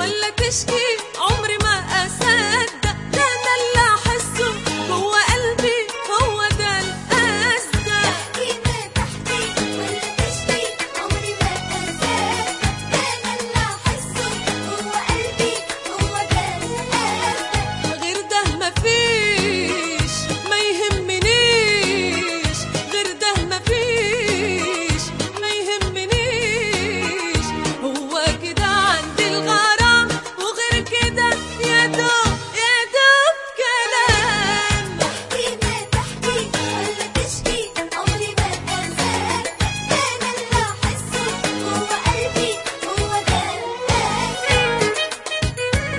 ولا تشكي عمري ما اصدق ده انا اللي احسه جوه قلبي هو ده الأصدق تحكي ما تحكي ولا تشكي عمري ما أنساك أنا اللي أحسه جوا قلبي هو ده الأصدق غير ده مفيش ما يهمنيش غير ده مفيش ما يهمنيش هو كده عندي الغرام وغير كده يا دوب يا دوب كلام تحكي ما تحكي ولا تشكي عمري ما أنساك أنا اللي أحسه جوا قلبي هو ده الأصدق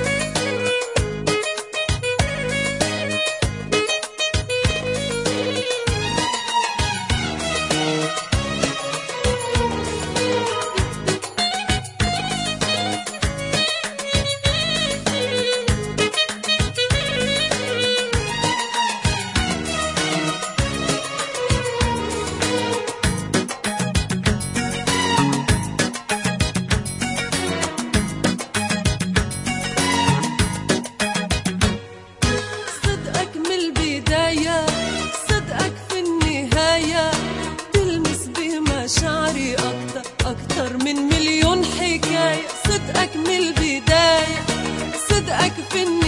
صدقك من البداية صدقك في النهاية تلمس بمشاعري أكتر أكتر من مليون حكاية صدقك من البداية صدقك في النهاية